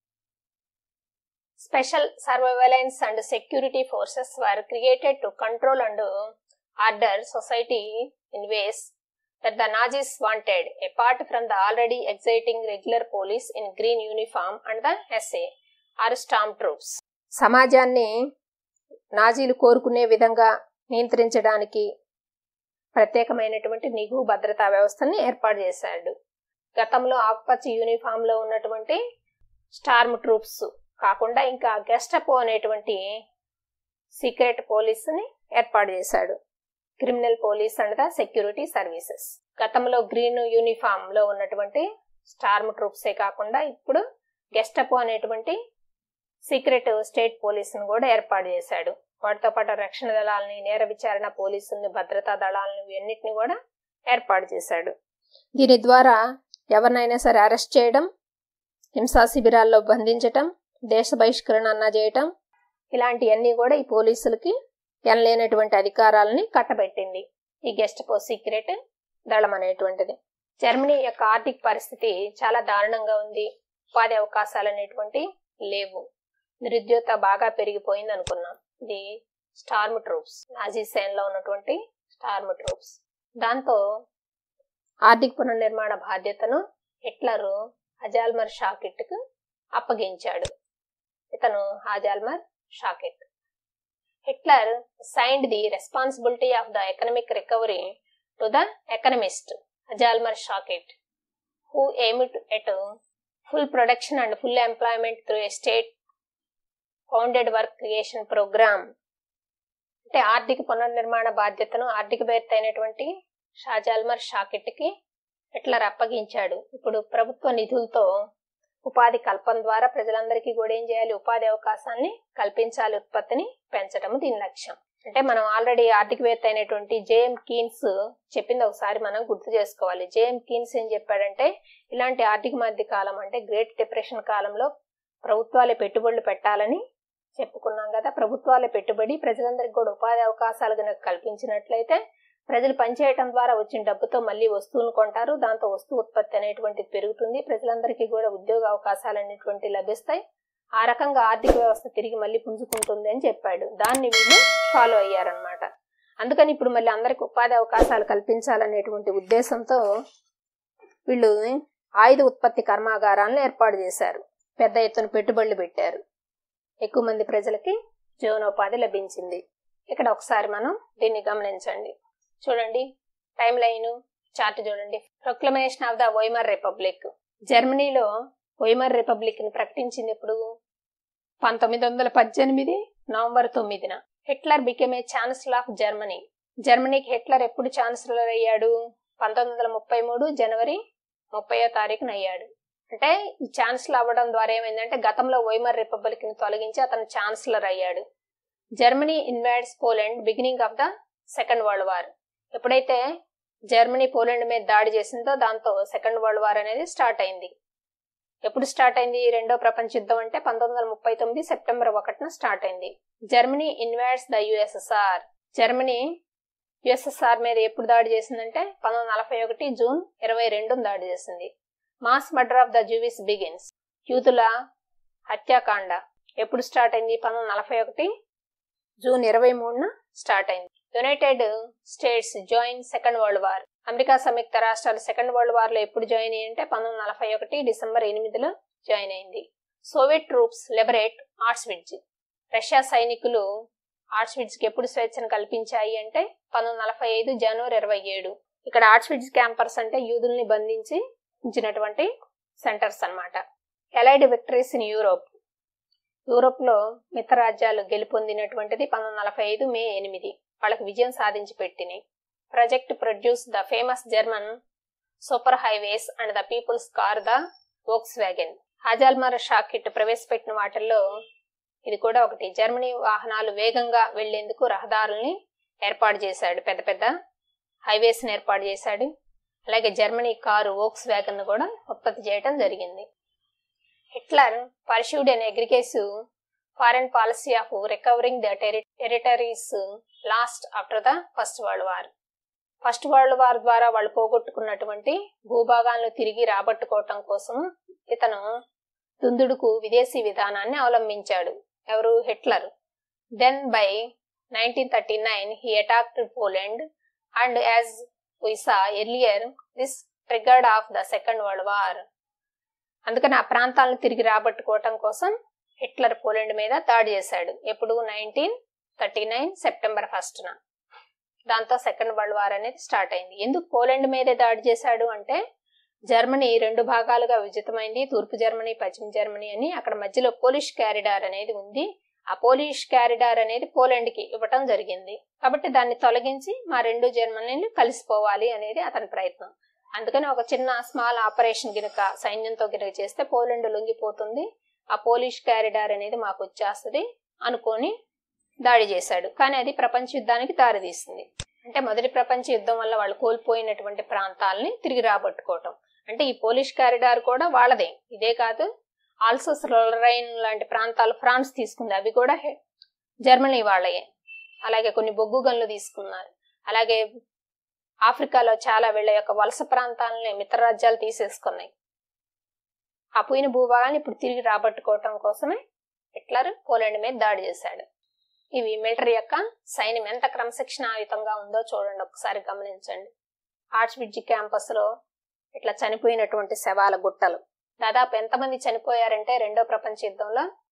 special surveillance and security forces were created to control and order society in ways that the Nazis wanted apart from the already existing regular police in green uniform and the SA or storm troops సమాజాన్ని నాజీలు కోరుకునే విధంగా నియంత్రించడానికి ప్రత్యేకమైనటువంటి నిఘు భద్రతా వ్యవస్థని ఏర్పాటు చేశాడు గతంలో ఆకుపచ్చ యూనిఫామ్ లో ఉన్నటువంటి స్టార్మ్ ట్రూప్స్ కాకుండా ఇంకా గెస్టపో అనేటువంటి సీక్రెట్ పోలీసుని ఏర్పాటు చేశాడు criminal police and the security services గతంలో గ్రీన్ యూనిఫామ్ లో ఉన్నటువంటి స్టార్మ్ ట్రూప్సే కాకుండా ఇప్పుడు గెస్టపో అనేటువంటి సీక్రెట్ స్టేట్ పోలీసును కూడా ఏర్పాటు చేశాడు వాటితో పాటు రక్షణ దళాలని నేర విచారణ పోలీసుల్ని భద్రతా దళాలని ఇవన్నిటిని కూడా ఏర్పాటు చేశాడు దీని ద్వారా ఎవరినైనా సరే అరెస్ట్ చేయడం హింసా శిబిరాల్లో బంధించటం దేశ బహిష్కరణ అన్న చేయటం ఇలాంటివన్నీ కూడా ఈ పోలీసులకి ఎనలేనటువంటి అధికారాలని కట్టబెట్టింది ఈ గెస్ట్ పో సీక్రెట్ దళం అనేటువంటిది జర్మనీ యొక్క ఆర్థిక పరిస్థితి చాలా దారుణంగా ఉంది ఉపాధి అవకాశాలు అనేటువంటి లేవు నిరుద్యోగత బాగా పెరిగిపోయింది అనుకున్నాం ఇది స్టార్మ్ ట్రూప్స్ నాజీ సేన్లో ఉన్నటువంటి స్టార్మ్ ట్రూప్స్ దాంతో ఆర్థిక పునర్నిర్మాణ బాధ్యతను హిట్లర్ హజాల్మర్ షాకెట్కు అప్పగించాడు ఇతను Hjalmar Schacht Hitler signed the responsibility of the economic recovery to the economist Hjalmar Schacht who aimed at full production and full employment through a state founded work creation programme అంటే ఆర్థిక పునర్నిర్మాణ బాధ్యతను ఆర్థికవేత్త అయినటువంటి షాజాల్మర్ షాకెట్కి Hitler అప్పగించాడు ఇప్పుడు ప్రభుత్వ నిధులతో ఉపాధి కల్పన ద్వారా ప్రజలందరికీ కూడా ఏం చేయాలి ఉపాధి అవకాశాన్ని కల్పించాలి ఉత్పత్తిని పెంచడం దీని లక్ష్యం అంటే మనం ఆల్రెడీ ఆర్థికవేత్త అయినటువంటి జేఎం కీన్స్ చెప్పింది ఒకసారి మనం గుర్తు చేసుకోవాలి జేఎం కీన్స్ ఏం చెప్పాడంటే ఇలాంటి ఆర్థిక మధ్య కాలం అంటే గ్రేట్ డిప్రెషన్ కాలంలో ప్రభుత్వాలే పెట్టుబడులు పెట్టాలని చెప్పుకున్నాం కదా ప్రభుత్వాలే పెట్టుబడి ప్రజలందరికీ కూడా ఉపాధి అవకాశాలు కనుక కల్పించినట్లయితే ప్రజలు పనిచేయటం ద్వారా వచ్చిన డబ్బుతో మళ్ళీ వస్తువులు కొంటారు దాంతో వస్తు ఉత్పత్తి అనేటువంటిది పెరుగుతుంది ప్రజలందరికీ కూడా ఉద్యోగ అవకాశాలు అనేటువంటి లభిస్తాయి ఆ రకంగా ఆర్థిక వ్యవస్థ తిరిగి మళ్ళీ పుంజుకుంటుంది అని చెప్పాడు దాన్ని వీళ్ళు ఫాలో అయ్యారనమాట అందుకని ఇప్పుడు మళ్ళీ అందరికి ఉపాధి అవకాశాలు కల్పించాలనేటువంటి ఉద్దేశంతో వీళ్ళు ఆయుధ ఉత్పత్తి కర్మాగారాలను ఏర్పాటు చేశారు పెద్ద ఎత్తున పెట్టుబడులు పెట్టారు ఎక్కువ మంది ప్రజలకి జీవనోపాధి లభించింది ఇక్కడ ఒకసారి మనం దీన్ని గమనించండి చూడండి టైం లైన్ చార్ట్ చూడండి proclamation of the Weimar Republic జర్మనీలో వైమర్ రిపబ్లిక్ ని ప్రకటించింది ఎప్పుడు పంతొమ్మిది వందల పద్దెనిమిది నవంబర్ తొమ్మిదిన Hitler became a chancellor of Germany జర్మనీకి హిట్లర్ ఎప్పుడు ఛాన్సలర్ అయ్యాడు పంతొమ్మిది వందల ముప్పై మూడు జనవరి ముప్పయో తారీఖున అయ్యాడు అంటే ఈ ఛాన్సలర్ అవ్వడం ద్వారా ఏమైందంటే గతంలో వైమర్ రిపబ్లిక్ ని తొలగించి అతను ఛాన్సలర్ అయ్యాడు Germany invades Poland beginning of the second world war ఎప్పుడైతే జర్మనీ పోలాండ్ మీద దాడి చేసిందో దాంతో సెకండ్ వరల్డ్ వార్ అనేది స్టార్ట్ అయింది ఎప్పుడు స్టార్ట్ అయింది రెండో ప్రపంచ యుద్ధం అంటే పంతొమ్మిది వందల ముప్పై తొమ్మిది సెప్టెంబర్ ఒకటిన స్టార్ట్ అయింది Germany invades the USSR Germany USSR మీద ఎప్పుడు దాడి చేసిందంటే పంతొమ్మిది వందల నలభై ఒకటి జూన్ ఇరవై రెండున దాడి చేసింది mass murder of the Jews begins యూతుల హత్యాకాండ ఎప్పుడు స్టార్ట్ అయింది పంతొమ్మిది వందల నలభై ఒకటి జూన్ ఇరవై మూడున స్టార్ట్ అయింది United States join second world war America సంయుక్త రాష్ట్రాలు సెకండ్ వరల్డ్ వార్ లో ఎప్పుడు జాయిన్ అయ్యి అంటే పంతొమ్మిది వందల నలభై ఒకటి డిసెంబర్ ఎనిమిదిలో జాయిన్ అయింది సోవియట్ ట్రూప్స్ లిబరేట్ ఆర్ట్స్విడ్జ్ రష్యా సైనికులు ఆర్ట్స్విడ్జ్ కి ఎప్పుడు స్వేచ్ఛను కల్పించాయి అంటే పంతొమ్మిది వందల నలభై ఐదు జనవరి ఇరవై ఏడు ఇక్కడ ఆర్ట్స్విడ్జ్ క్యాంపర్స్ అంటే యూదుల్ని బంధించి ఉంచినటువంటి సెంటర్స్ అన్నమాట allied victories in Europe Europe లో మిత్రరాజ్యాలు గెలుపొందినటువంటిది పంతొమ్మిది వందల నలభై ఐదు మే ఎనిమిది వాళ్ళకి విజయం సాధించి పెట్టినాయి project produce the famous German super highways and the people's car the Volkswagen Hjalmar Schacht ప్రవేశపెట్టిన వాటిల్లో ఇది కూడా ఒకటి జర్మనీ వాహనాలు వేగంగా వెళ్లేందుకు రహదారుల్ని ఏర్పాటు చేశాడు పెద్ద పెద్ద హైవేస్ ని ఏర్పాటు చేశాడు అలాగే జర్మనీ కారు వోక్స్ వ్యాగన్ కూడా ఉత్పత్తి చేయడం జరిగింది Hitler pursued an aggressive foreign policy of recovering the territories lost after the first world war first world war ద్వారా వాళ్ళు పోగొట్టుకున్నటువంటి భూభాగాలను తిరిగి రాబట్టుకోవటం కోసం ఇతను దుందుడుకు విదేశీ విధానాన్ని అవలంబించాడు ఎవరు Hitler then by nineteen thirty nine he attacked Poland and as we saw earlier this triggered off the second world war అందుకని ఆ ప్రాంతాలను తిరిగి రాబట్టుకోవటం కోసం హిట్లర్ పోలాండ్ మీద దాడి చేశాడు ఎప్పుడు నైన్టీన్ థర్టీ నైన్ సెప్టెంబర్ ఫస్ట్న దాంతో సెకండ్ వరల్డ్ వార్ అనేది స్టార్ట్ అయింది ఎందుకు పోలాండ్ మీదే దాడి చేశాడు అంటే జర్మనీ రెండు భాగాలుగా విభజితమైంది తూర్పు జర్మనీ పశ్చిమ జర్మనీ అని అక్కడ మధ్యలో పోలిష్ క్యారిడార్ అనేది ఉంది ఆ పోలిష్ క్యారిడార్ అనేది పోలాండ్ కి ఇవ్వటం జరిగింది కాబట్టి దాన్ని తొలగించి మా రెండు జర్మనీలు కలిసిపోవాలి అనేది అతని ప్రయత్నం అందుకని ఒక చిన్న స్మాల్ ఆపరేషన్ గినక సైన్యంతో గినక చేస్తే పోలాండ్ లొంగిపోతుంది ఆ పోలిష్ క్యారిడార్ అనేది మాకు వచ్చేస్తుంది అనుకొని దాడి చేశాడు కానీ అది ప్రపంచ యుద్ధానికి దారితీసింది అంటే మొదటి ప్రపంచ యుద్ధం వల్ల వాళ్ళు కోల్పోయినటువంటి ప్రాంతాలని తిరిగి రాబట్టుకోవటం అంటే ఈ పోలిష్ కారిడార్ కూడా వాళ్ళదే ఇదే కాదు ఆల్సో స్లోరైన్ లాంటి ప్రాంతాలు ఫ్రాన్స్ తీసుకుంది అవి కూడా హె- జర్మనీ వాళ్ళయే అలాగే కొన్ని బొగ్గు గన్లు తీసుకున్నారు అలాగే ఆఫ్రికాలో చాలా వీళ్ళ యొక్క వలస ప్రాంతాలని మిత్ర రాజ్యాలు తీసేసుకున్నాయి ఆ పోయిన భూభాగాన్ని ఇప్పుడు తిరిగి రాబట్టుకోవటం కోసమే హిట్లర్ పోలాండ్ మీద దాడి చేశాడు ఇవి మిలిటరీ యొక్క సైన్యం ఎంత క్రమశిక్షణాయుతంగా ఉందో చూడండి ఒకసారి గమనించండి ఆర్ట్స్ బ్రిడ్జి క్యాంపస్ లో ఇట్లా చనిపోయినటువంటి శవాల గుట్టలు దాదాపు ఎంతమంది చనిపోయారంటే రెండో ప్రపంచ యుద్ధంలో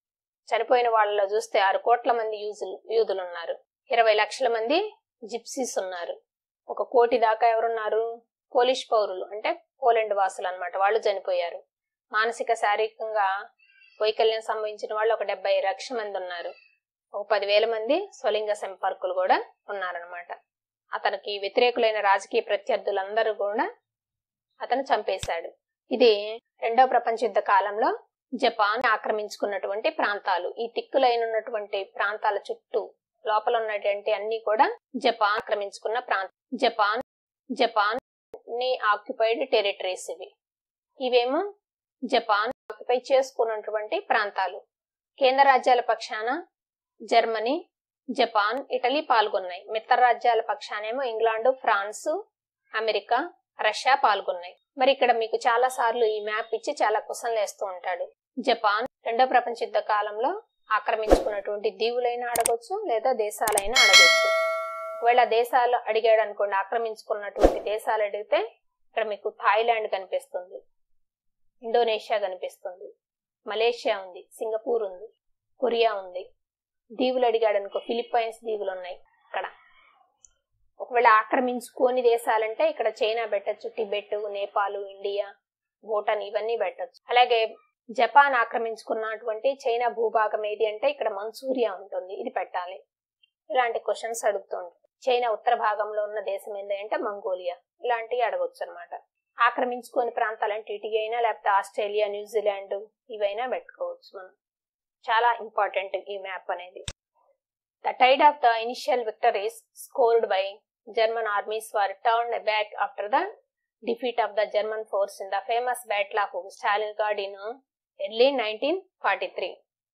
చనిపోయిన వాళ్ళలో చూస్తే ఆరు కోట్ల మంది యూజులు యూదులు ఉన్నారు ఇరవై లక్షల మంది జిప్సీస్ ఉన్నారు ఒక కోటి దాకా ఎవరున్నారు పోలిష్ పౌరులు అంటే పోలెండ్ వాసులు అనమాట వాళ్ళు చనిపోయారు మానసిక శారీరకంగా వైకల్యం సంభవించిన వాళ్ళు ఒక డెబ్బై లక్షల మంది ఉన్నారు ఒక పదివేల మంది స్వలింగ సంపర్కులు కూడా ఉన్నారనమాట అతనికి వ్యతిరేకులైన రాజకీయ ప్రత్యర్థులందరూ కూడా అతను చంపేశాడు ఇది రెండవ ప్రపంచ యుద్ధ కాలంలో జపాన్ ఆక్రమించుకున్నటువంటి ప్రాంతాలు ఈ తిక్కులైనటువంటి ప్రాంతాల చుట్టూ లోపల ఉన్నటువంటి అన్ని కూడా జపాన్ ఆక్రమించుకున్న ప్రాంతం జపాన్ జపాన్ ని ఆక్యుపైడ్ టెరిటరీస్ ఇవి ఇవేమో జపాన్ ఆక్యుపై చేసుకున్నటువంటి ప్రాంతాలు కేంద్ర రాజ్యాల పక్షాన జర్మనీ జపాన్ ఇటలీ పాల్గొన్నాయి మిత్ర రాజ్యాల పక్షానేమో ఇంగ్లాండ్ ఫ్రాన్స్ అమెరికా రష్యా పాల్గొన్నాయి మరి ఇక్కడ మీకు చాలా సార్లు ఈ మ్యాప్ ఇచ్చి చాలా క్వశ్చన్లు వేస్తూ ఉంటాడు జపాన్ రెండో ప్రపంచ యుద్ధ కాలంలో ఆక్రమించుకున్నటువంటి దీవులైనా అడగొచ్చు లేదా దేశాలైనా అడగొచ్చు ఒకవేళ దేశాలు అడిగాడు అనుకోండి ఆక్రమించుకున్నటువంటి దేశాలు అడిగితే ఇక్కడ మీకు థాయిలాండ్ కనిపిస్తుంది ఇండోనేషియా కనిపిస్తుంది మలేషియా ఉంది సింగపూర్ ఉంది కొరియా ఉంది దీవులు అడిగాడు అనుకో ఫిలిప్పైన్స్ దీవులు ఉన్నాయి ఇక్కడ ఒకవేళ ఆక్రమించుకోని దేశాలంటే ఇక్కడ చైనా పెట్టచ్చు టిబెట్ నేపాల్ ఇండియా భూటాన్ ఇవన్నీ పెట్టచ్చు అలాగే జపాన్ ఆక్రమించుకున్నటువంటి చైనా భూభాగం ఏది అంటే ఇక్కడ మన్సూరియా ఉంటుంది ఇది పెట్టాలి ఇలాంటి క్వశ్చన్స్ అడుగుతుంది చైనా ఉత్తర భాగంలో ఉన్న దేశం ఏంటి అంటే మంగోలియా ఇలాంటివి అడగొచ్చు అనమాట ఆక్రమించుకోని ప్రాంతాలంటే ఇటు అయినా లేకపోతే ఆస్ట్రేలియా న్యూజిలాండ్ ఇవైనా పెట్టుకోవచ్చు మనం చాలా ఇంపార్టెంట్ ఈ మ్యాప్ అనేది the tide of the initial victories scored by German armies were turn back after the defeat of the German force in the famous battle of Stalingrad in early nineteen forty three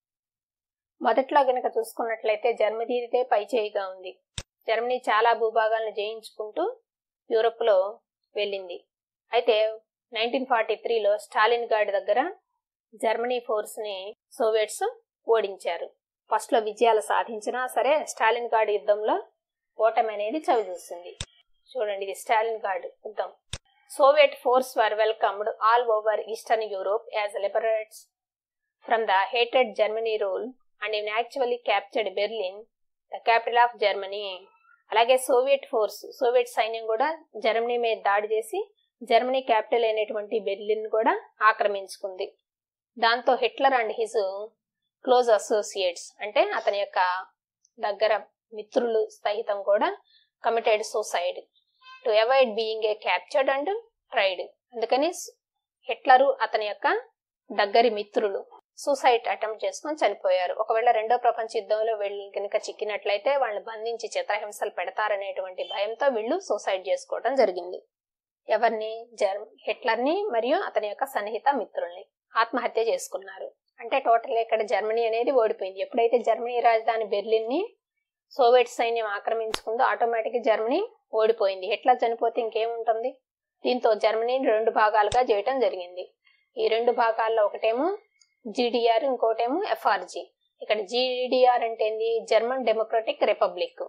మొదట్లో గనక చూసుకున్నట్లయితే జర్మనీదే పైచేయిగా ఉంది Germany చాలా భూభాగాలను జయించుకుంటూ Europe లో వెళ్ళింది అయితే nineteen forty త్రీలో స్టాలిన్ గార్డ్ దగ్గర జర్మనీ ఫోర్స్ ని సోవియట్స్ ఓడించారు ఫస్ట్ లో విజయాలు సాధించినా సరే స్టాలిన్ గార్డ్ యుద్ధంలో ఓటమి అనేది చవి చూసింది చూడండి ఇది స్టాలిన్ గార్డ్ యుద్ధం Soviet force were welcomed all over eastern Europe as liberators from the hated Germany rule and in actually captured Berlin the capital of Germany అలాగే సోవియట్ ఫోర్స్ సోవియట్ సైన్యం కూడా జర్మనీ మీద దాడి చేసి జర్మనీ క్యాపిటల్ అయినటువంటి Berlin కూడా ఆక్రమించుకుంది దాంతో Hitler and his close associates అంటే అతని యొక్క దగ్గర మిత్రులు సహితం కూడా committed suicide to avoid being a captured and tried అందుకని హిట్లరు అతని యొక్క దగ్గరి మిత్రులు సూసైడ్ అటెంప్ట్ చేసుకొని చనిపోయారు ఒకవేళ రెండో ప్రపంచ యుద్ధంలో వీళ్ళు కనుక చిక్కినట్లయితే వాళ్ళని బంధించి చిత్రహింసలు పెడతారనేటువంటి భయంతో వీళ్ళు సూసైడ్ చేసుకోవడం జరిగింది ఎవరిని జర్ హిట్లర్ని మరియు అతని యొక్క సన్నిహిత మిత్రుల్ని ఆత్మహత్య చేసుకున్నారు అంటే టోటల్ ఇక్కడ జర్మనీ అనేది ఓడిపోయింది ఎప్పుడైతే జర్మనీ రాజధాని బెర్లిన్ ని సోవియట్ సైన్యం ఆక్రమించుకుందో ఆటోమేటిక్ జర్మనీ ఓడిపోయింది హిట్లర్ చనిపోతే ఇంకేముంటుంది దీంతో జర్మనీని రెండు భాగాలుగా చేయటం జరిగింది ఈ రెండు భాగాల్లో ఒకటేమో జీడిఆర్ ఇంకోటేమో ఎఫ్ఆర్జి ఇక్కడ జీడిఆర్ అంటే ఏంది జర్మన్ డెమోక్రటిక్ రిపబ్లిక్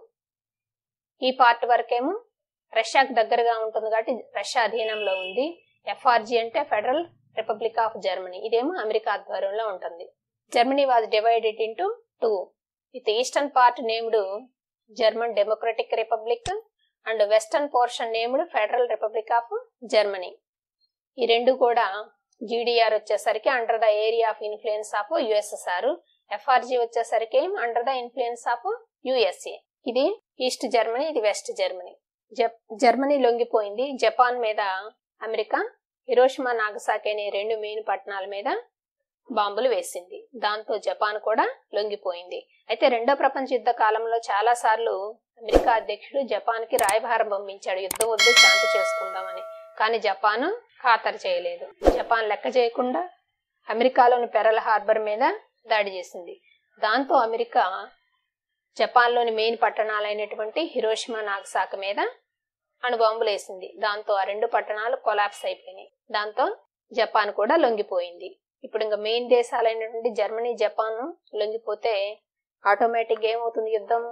ఈ పార్ట్ వరకేమో రష్యాకు దగ్గరగా ఉంటుంది కాబట్టి రష్యా అధీనంలో ఉంది ఎఫ్ఆర్జి అంటే ఫెడరల్ రిపబ్లిక్ ఆఫ్ జర్మనీ ఇదేమో అమెరికా ఆధ్వర్యంలో ఉంటుంది Germany was divided into two with eastern part named German Democratic Republic and western portion named Federal Republic of Germany ఈ రెండు కూడా జీడిఆర్ వచ్చేసరికి under the area of influence of USSR FRG వచ్చేసరికి under the influence of USA ఇది east Germany ఇది west Germany Germany లొంగిపోయింది Japan మీద America Hiroshima Nagasaki అనే రెండు మెయిన్ పట్టణాల మీద బాంబులు వేసింది దాంతో జపాన్ కూడా లొంగిపోయింది అయితే రెండో ప్రపంచ యుద్ధ కాలంలో చాలా సార్లు అమెరికా అధ్యక్షుడు జపాన్ కి రాయభారం పంపించాడు యుద్ధం వద్దు శాంతి చేసుకుందామని కానీ జపాన్ ఖాతరు చేయలేదు జపాన్ లెక్క చేయకుండా అమెరికాలోని పెరల్ హార్బర్ మీద దాడి చేసింది దాంతో అమెరికా జపాన్లోని మెయిన్ పట్టణాలైనటువంటి హిరోషిమా నాగసాక మీద అణుబాంబులు వేసింది దాంతో ఆ రెండు పట్టణాలు కొలాప్స్ అయిపోయినాయి దాంతో జపాన్ కూడా లొంగిపోయింది ఇప్పుడు ఇంకా మెయిన్ దేశాలైనటువంటి జర్మనీ జపాన్ లొంగిపోతే ఆటోమేటిక్ ఏమవుతుంది యుద్ధం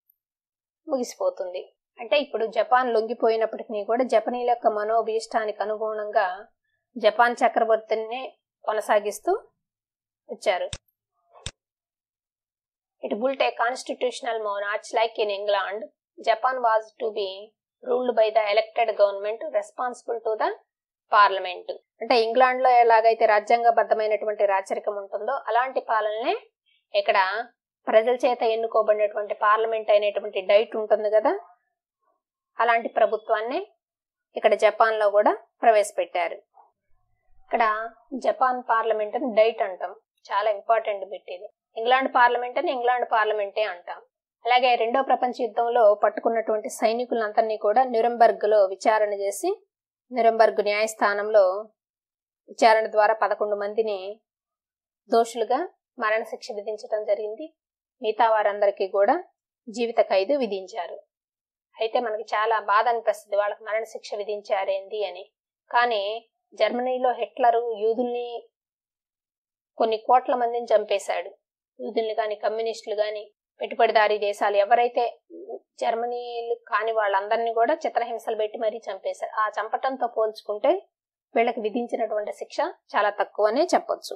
ముగిసిపోతుంది అంటే ఇప్పుడు జపాన్ లొంగిపోయినప్పటికీ కూడా జపనీల యొక్క మనోభీష్టానికి అనుగుణంగా జపాన్ చక్రవర్తిని కొనసాగిస్తూ వచ్చారు It built a constitutional monarch like in England. Japan was to be ruled by the elected government responsible to the parliament అంటే ఇంగ్లాండ్ లో ఎలాగైతే రాజ్యాంగబద్ధమైనటువంటి రాచరికం ఉంటుందో అలాంటి పాలననే ఇక్కడ ప్రజల చేత ఎన్నుకోబడినటువంటి పార్లమెంట్ అయినటువంటి డైట్ ఉంటుంది కదా అలాంటి ప్రభుత్వాన్ని ఇక్కడ జపాన్ లో కూడా ప్రవేశపెట్టారు ఇక్కడ జపాన్ పార్లమెంట్ అని డైట్ అంటాం చాలా ఇంపార్టెంట్ బిట్ ఇది ఇంగ్లాండ్ పార్లమెంట్ అని ఇంగ్లాండ్ పార్లమెంటే అంటాం అలాగే రెండో ప్రపంచ యుద్ధంలో పట్టుకున్నటువంటి సైనికులందరినీ కూడా న్యూరంబర్గ్ లో విచారణ చేసి న్యూరంబర్గ్ న్యాయస్థానంలో విచారణ ద్వారా పదకొండు మందిని దోషులుగా మరణశిక్ష విధించడం జరిగింది మిగతా వారందరికీ కూడా జీవిత ఖైదు విధించారు అయితే మనకి చాలా బాధ అనిపిస్తుంది వాళ్ళకి మరణశిక్ష విధించారేంది అని కానీ జర్మనీలో హిట్లరు యూదుల్ని కొన్ని కోట్ల మందిని చంపేశాడు యూదుల్ని కానీ కమ్యూనిస్టులు కానీ పెట్టుబడిదారీ దేశాలు ఎవరైతే జర్మనీలు కాని వాళ్ళందరినీ కూడా చిత్రహింసలు పెట్టి మరీ చంపేశారు ఆ చంపటంతో పోల్చుకుంటే వీళ్ళకి విధించినటువంటి శిక్ష చాలా తక్కువనే చెప్పొచ్చు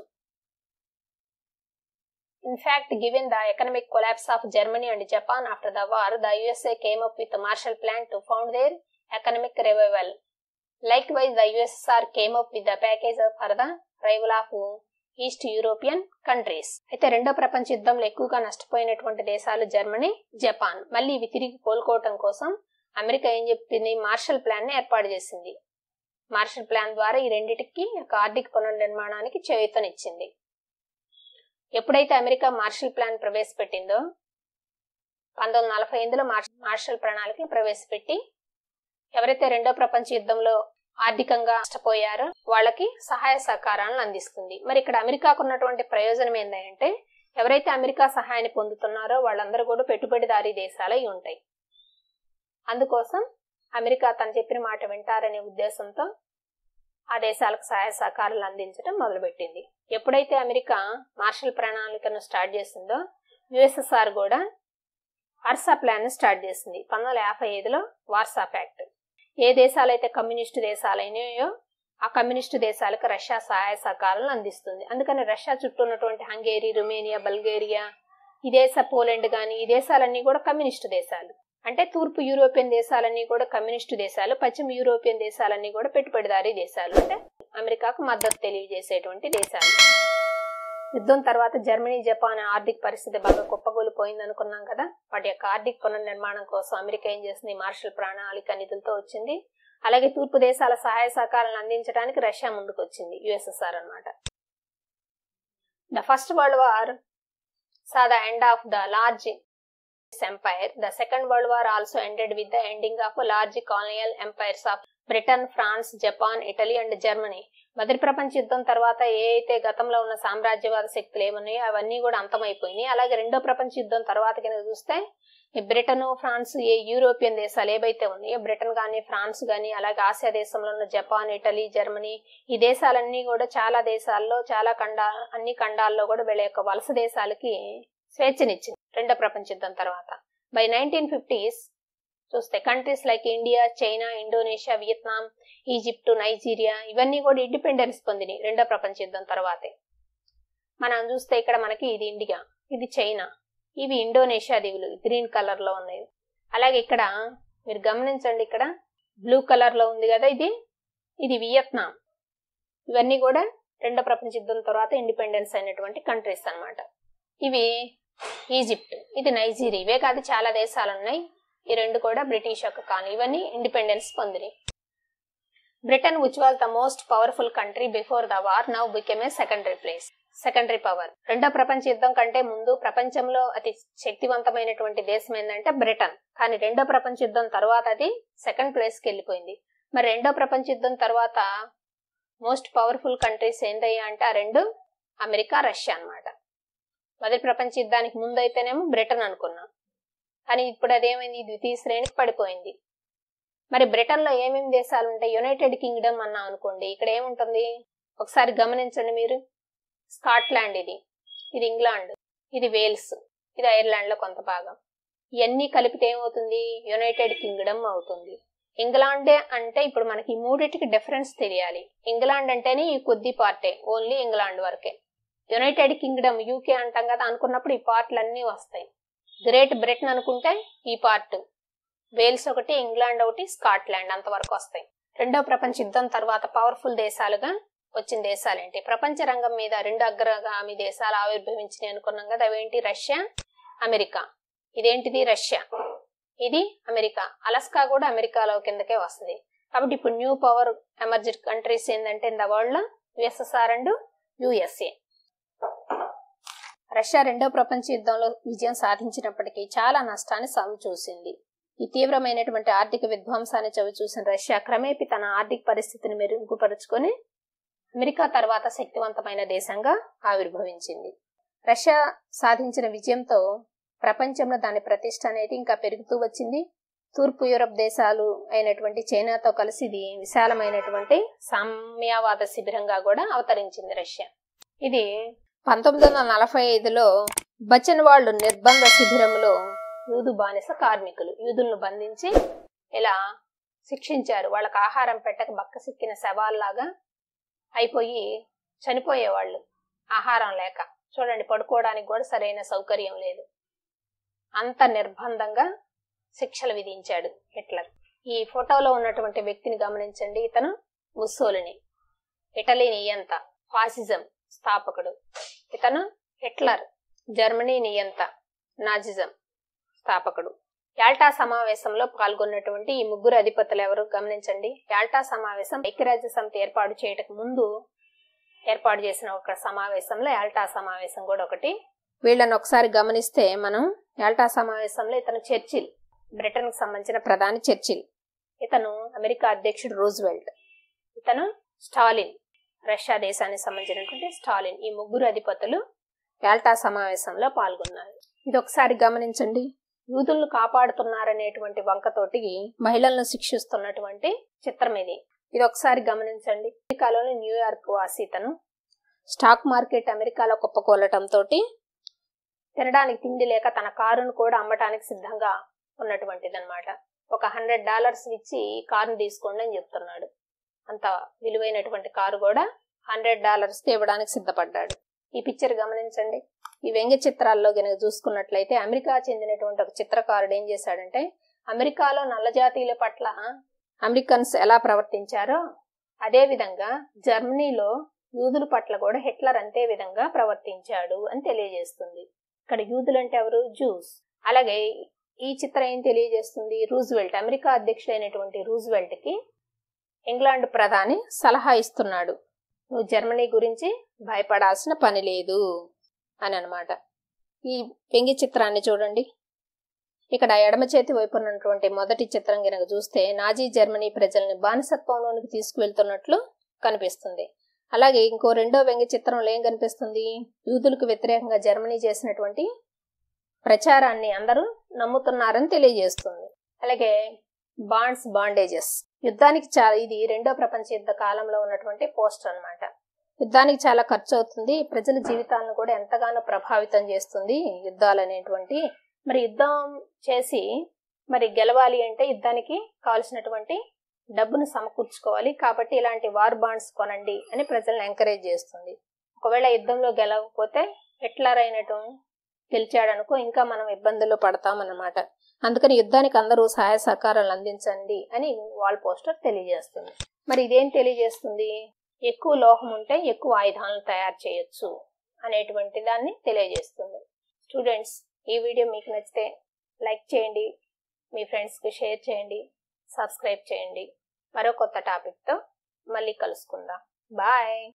In fact, given the economic collapse of Germany and Japan after the war, the USA came up with a Marshall Plan to found their economic revival. Likewise, the USSR came up with the package for the revival of East European countries అయితే రెండో ప్రపంచ యుద్ధంలో ఎక్కువగా నష్టపోయినటువంటి దేశాలు Germany Japan మళ్ళీ ఇవి తిరిగి కోలుకోవటం కోసం అమెరికా ఏం చెప్పింది మార్షల్ ప్లాన్ ని ఏర్పాటు చేసింది మార్షల్ ప్లాన్ ద్వారా ఈ రెండిటికి ఒక ఆర్థిక పునర్నిర్మాణానికి చేయూతనిచ్చింది ఎప్పుడైతే అమెరికా మార్షల్ ప్లాన్ ప్రవేశపెట్టిందో పంతొమ్మిది నలభై ఎనిమిదిలో మార్షల్ ప్రణాళికను ప్రవేశపెట్టి ఎవరైతే రెండో ప్రపంచ యుద్ధంలో ఆర్థికంగా నష్టపోయారో వాళ్ళకి సహాయ సహకారాలను అందిస్తుంది మరి ఇక్కడ అమెరికాకు ఉన్నటువంటి ప్రయోజనం ఏంటంటే ఎవరైతే అమెరికా సహాయాన్ని పొందుతున్నారో వాళ్ళందరూ కూడా పెట్టుబడిదారీ దేశాలై ఉంటాయి అందుకోసం అమెరికా తను చెప్పిన మాట వింటారనే ఉద్దేశంతో ఆ దేశాలకు సహాయ సహకారాలు అందించడం మొదలుపెట్టింది ఎప్పుడైతే అమెరికా మార్షల్ ప్రణాళికను స్టార్ట్ చేసిందో యుఎస్ఎస్ఆర్ కూడా వార్సా ప్లాన్ స్టార్ట్ చేసింది పంతొమ్మిది వందల యాభై ఐదులో వార్సా ప్యాక్ట్ ఏ దేశాలైతే కమ్యూనిస్టు దేశాలైనాయో ఆ కమ్యూనిస్టు దేశాలకు రష్యా సహాయ సహకారాలను అందిస్తుంది అందుకని రష్యా చుట్టూ ఉన్నటువంటి హంగేరీ రుమేనియా బల్గేరియా ఈ దేశ పోలెండ్ కానీ ఈ దేశాలన్నీ కూడా కమ్యూనిస్టు దేశాలు అంటే తూర్పు యూరోపియన్ దేశాలన్నీ కూడా కమ్యూనిస్టు దేశాలు పశ్చిమ యూరోపియన్ దేశాలన్నీ కూడా పెట్టుబడిదారీ దేశాలు అంటే అమెరికాకు మద్దతు తెలియజేసేటువంటి దేశాలు యుద్ధం తర్వాత జర్మనీ జపాన్ ఆర్థిక పరిస్థితి బాగా కుప్పగూలిపోయింది అనుకున్నాం కదా వాటి యొక్క ఆర్థిక పునర్నిర్మాణం కోసం అమెరికా ఏం చేసింది మార్షల్ ప్రణాళిక నిధులతో వచ్చింది అలాగే తూర్పు దేశాల సహాయ సహకారాలను అందించడానికి రష్యా ముందుకు వచ్చింది యుఎస్ఎస్ఆర్ అనమాట the first world war saw the end of the large empire the second world war also ended with the ending of large colonial empires of Britain France Japan Italy and Germany మొదటి ప్రపంచ యుద్ధం తర్వాత ఏ అయితే గతంలో ఉన్న సామ్రాజ్యవాద శక్తులు ఏమున్నాయో అవన్నీ కూడా అంతమైపోయినాయి అలాగే రెండో ప్రపంచ యుద్ధం తర్వాత కింద చూస్తే ఈ బ్రిటన్ ఫ్రాన్స్ ఏ యూరోపియన్ దేశాలు ఏవైతే ఉన్నాయో బ్రిటన్ కానీ ఫ్రాన్స్ కానీ అలాగే ఆసియా దేశంలో ఉన్న జపాన్ ఇటలీ జర్మనీ ఈ దేశాలన్నీ కూడా చాలా దేశాల్లో చాలా ఖండా అన్ని ఖండాల్లో కూడా వీళ్ళ యొక్క వలస దేశాలకి స్వేచ్ఛనిచ్చింది రెండో ప్రపంచ యుద్ధం తర్వాత బై నైన్టీన్ ఫిఫ్టీస్ చూస్తే countries like India China Indonesia Vietnam Egypt Nigeria ఇవన్నీ కూడా ఇండిపెండెన్స్ పొందినాయి రెండో ప్రపంచ యుద్ధం తర్వాతే మనం చూస్తే ఇక్కడ మనకి ఇది ఇండియా ఇది చైనా ఇవి ఇండోనేషియా దీవులు గ్రీన్ కలర్ లో ఉన్నాయి అలాగే ఇక్కడ మీరు గమనించండి ఇక్కడ బ్లూ కలర్ లో ఉంది కదా ఇది ఇది వియత్నాం ఇవన్నీ కూడా రెండో ప్రపంచ యుద్ధం తర్వాత ఇండిపెండెన్స్ అయినటువంటి కంట్రీస్ అన్నమాట ఇవి ఈజిప్ట్ ఇది నైజీరియా ఇవే కాదు చాలా దేశాలు ఉన్నాయి ఈ రెండు కూడా బ్రిటిష్ యొక్క కాని ఇవన్నీ ఇండిపెండెన్స్ పొందినాయి Britain which was the most powerful country before the war now became a secondary place secondary power రెండో ప్రపంచ యుద్ధం కంటే ముందు ప్రపంచంలో అతి శక్తివంతమైనటువంటి దేశం ఏంటంటే బ్రిటన్ కానీ రెండో ప్రపంచ యుద్ధం తర్వాత అది సెకండ్ ప్లేస్ కి వెళ్ళిపోయింది మరి రెండో ప్రపంచ యుద్ధం తర్వాత మోస్ట్ పవర్ఫుల్ కంట్రీస్ ఏంటయ్యా అంటే ఆ రెండు అమెరికా రష్యా అన్నమాట మొదటి ప్రపంచ యుద్ధానికి ముందు అయితేనేమో బ్రిటన్ అనుకున్నాం కానీ ఇప్పుడు అదేమైంది ద్వితీయ శ్రేణికి పడిపోయింది మరి బ్రిటన్ లో ఏమేమి దేశాలు ఉంటాయి యునైటెడ్ కింగ్డమ్ అన్నాం అనుకోండి ఇక్కడ ఏముంటుంది ఒకసారి గమనించండి మీరు స్కాట్లాండ్ ఇది ఇది ఇంగ్లాండ్ ఇది వేల్స్ ఇది ఐర్లాండ్ లో కొంత భాగం ఇవన్నీ కలిపితే ఏమవుతుంది యునైటెడ్ కింగ్డమ్ అవుతుంది ఇంగ్లాండే అంటే ఇప్పుడు మనకి ఈ మూడింటికి డిఫరెన్స్ తెలియాలి ఇంగ్లాండ్ అంటేనే ఈ కొద్ది పార్టే ఓన్లీ ఇంగ్లాండ్ వరకే యునైటెడ్ కింగ్డమ్ యూకే అంటాం కదా అనుకున్నప్పుడు ఈ పార్ట్లు అన్నీ వస్తాయి గ్రేట్ బ్రిటన్ అనుకుంటే ఈ పార్ట్ వేల్స్ ఒకటి ఇంగ్లాండ్ ఒకటి స్కాట్లాండ్ అంతవరకు వస్తాయి రెండో ప్రపంచ యుద్ధం తర్వాత పవర్ఫుల్ దేశాలుగా వచ్చిన దేశాలేంటి ప్రపంచ రంగం మీద రెండు అగ్రగామి దేశాలు ఆవిర్భవించినాయి అనుకున్నాం కదా అవేంటి రష్యా అమెరికా ఇదేంటిది రష్యా ఇది అమెరికా అలస్కా కూడా అమెరికాలో కిందకే వస్తుంది కాబట్టి ఇప్పుడు న్యూ పవర్ ఎమర్జెడ్ కంట్రీస్ ఏంటంటే ఇన్ ద వరల్డ్ లో యుఎస్ఎస్ఆర్ అండ్ యుఎస్ఏ రష్యా రెండో ప్రపంచ యుద్ధంలో విజయం సాధించినప్పటికీ చాలా నష్టాన్ని సాగు చూసింది ఈ తీవ్రమైనటువంటి ఆర్థిక విధ్వంసాన్ని చవి చూసిన రష్యా క్రమేపీ తన ఆర్థిక పరిస్థితిని మెరుగుపరుచుకొని అమెరికా తర్వాత శక్తివంతమైన దేశంగా ఆవిర్భవించింది రష్యా సాధించిన విజయంతో ప్రపంచంలో దాని ప్రతిష్ట అనేది ఇంకా పెరుగుతూ వచ్చింది తూర్పు యూరప్ దేశాలు అయినటువంటి చైనాతో కలిసి ఇది విశాలమైనటువంటి సామ్యవాద శిబిరంగా కూడా అవతరించింది రష్యా ఇది పంతొమ్మిది వందల నలభై ఐదులో బచన్ వాళ్ళు నిర్బంధ శిబిరంలో యూదు బానిస కార్మికులు యూదులను బంధించి ఇలా శిక్షించారు వాళ్ళకి ఆహారం పెట్టక బక్క సిక్కిన శవాల్లాగా అయిపోయి చనిపోయేవాళ్ళు ఆహారం లేక చూడండి పడుకోవడానికి కూడా సరైన సౌకర్యం లేదు అంత నిర్బంధంగా శిక్షలు విధించాడు హిట్లర్ ఈ ఫోటోలో ఉన్నటువంటి వ్యక్తిని గమనించండి ఇతను ముస్సోలిని ఇటలీ నియంత ఫాసిజం స్థాపకుడు ఇతను హిట్లర్ జర్మనీ నియంత నాజిజం స్థాపకుడు యాల్టా సమావేశంలో పాల్గొన్నటువంటి ఈ ముగ్గురు అధిపతులు ఎవరు గమనించండి యాల్టా సమావేశం ఐక్యరాజ్య సమితి ఏర్పాటు చేయటకు ముందు ఏర్పాటు చేసిన ఒక సమావేశంలో యాల్టా సమావేశం కూడా ఒకటి వీళ్ళని ఒకసారి గమనిస్తే మనం యాల్టా సమావేశంలో ఇతను చర్చిల్ బ్రిటన్ కు సంబంధించిన ప్రధాని చర్చిల్ ఇతను అమెరికా అధ్యక్షుడు రూజ్వెల్ట్ ఇతను స్టాలిన్ రష్యా దేశానికి సంబంధించినటువంటి స్టాలిన్ ఈ ముగ్గురు అధిపతులు యాల్టా సమావేశంలో పాల్గొన్నారు ఇది ఒకసారి గమనించండి యూదులను కాపాడుతున్నారనేటువంటి వంకతోటి మహిళలను శిక్షిస్తున్నటువంటి చిత్రం ఇది ఇది ఒకసారి గమనించండి అమెరికాలోని న్యూయార్క్ వాసి ఇతను స్టాక్ మార్కెట్ అమెరికాలో కుప్పకూలటంతో తినడానికి తిండి లేక తన కారును కూడా అమ్మటానికి సిద్ధంగా ఉన్నటువంటిది అనమాట ఒక హండ్రెడ్ డాలర్స్ ఇచ్చి ఈ కారును తీసుకోండి అని చెప్తున్నాడు అంత విలువైనటువంటి కారు కూడా హండ్రెడ్ డాలర్స్ ఇవ్వడానికి సిద్ధపడ్డాడు ఈ పిక్చర్ గమనించండి ఈ వ్యంగ్య చిత్రాల్లో గనక చూసుకున్నట్లయితే అమెరికా చెందినటువంటి ఒక చిత్రకారుడు ఏం చేశాడంటే అమెరికాలో నల్ల జాతీయుల పట్ల అమెరికన్స్ ఎలా ప్రవర్తించారో అదే విధంగా జర్మనీలో యూదుల పట్ల కూడా హిట్లర్ అంతే విధంగా ప్రవర్తించాడు అని తెలియజేస్తుంది ఇక్కడ యూదులు అంటే ఎవరు జూస్ అలాగే ఈ చిత్రం ఏం తెలియజేస్తుంది రూజ్వెల్ట్ అమెరికా అధ్యక్షుడైనటువంటి రూజ్వెల్ట్ కి ఇంగ్లాండ్ ప్రధాని సలహా ఇస్తున్నాడు నువ్వు జర్మనీ గురించి భయపడాల్సిన పని లేదు అని అనమాట ఈ వ్యంగ్య చిత్రాన్ని చూడండి ఇక్కడ ఎడమ చేతి వైపు ఉన్నటువంటి మొదటి చిత్రం కనుక చూస్తే నాజీ జర్మనీ ప్రజల్ని బానిసత్వంలోనికి తీసుకువెళ్తున్నట్లు కనిపిస్తుంది అలాగే ఇంకో రెండో వ్యంగ్య చిత్రంలో ఏం కనిపిస్తుంది యూదులకు వ్యతిరేకంగా జర్మనీ చేసినటువంటి ప్రచారాన్ని అందరూ నమ్ముతున్నారని తెలియజేస్తుంది అలాగే బాండ్స్ బాండేజెస్ యుద్ధానికి చాలా ఇది రెండో ప్రపంచ యుద్ధ కాలంలో ఉన్నటువంటి పోస్టర్ అన్నమాట యుద్ధానికి చాలా ఖర్చు అవుతుంది ప్రజల జీవితాలను కూడా ఎంతగానో ప్రభావితం చేస్తుంది యుద్ధాలు అనేటువంటి మరి యుద్ధం చేసి మరి గెలవాలి అంటే యుద్ధానికి కావలసినటువంటి డబ్బును సమకూర్చుకోవాలి కాబట్టి ఇలాంటి వార్ బాండ్స్ కొనండి అని ప్రజలను ఎంకరేజ్ చేస్తుంది ఒకవేళ యుద్ధంలో గెలవకపోతే హిట్లర్ అయినట్టు గెలిచాడనుకో ఇంకా మనం ఇబ్బందుల్లో పడతామన్నమాట అందుకని యుద్ధానికి అందరూ సహాయ సహకారాలు అందించండి అని వాల్ పోస్టర్ తెలియజేస్తుంది మరి ఇదేం తెలియజేస్తుంది ఎక్కువ లోహం ఉంటే ఎక్కువ ఆయుధాలను తయారు చేయొచ్చు అనేటువంటి దాన్ని తెలియజేస్తుంది స్టూడెంట్స్ ఈ వీడియో మీకు నచ్చితే లైక్ చేయండి మీ ఫ్రెండ్స్కి షేర్ చేయండి సబ్స్క్రైబ్ చేయండి మరో కొత్త టాపిక్తో మళ్ళీ కలుసుకుందాం బాయ్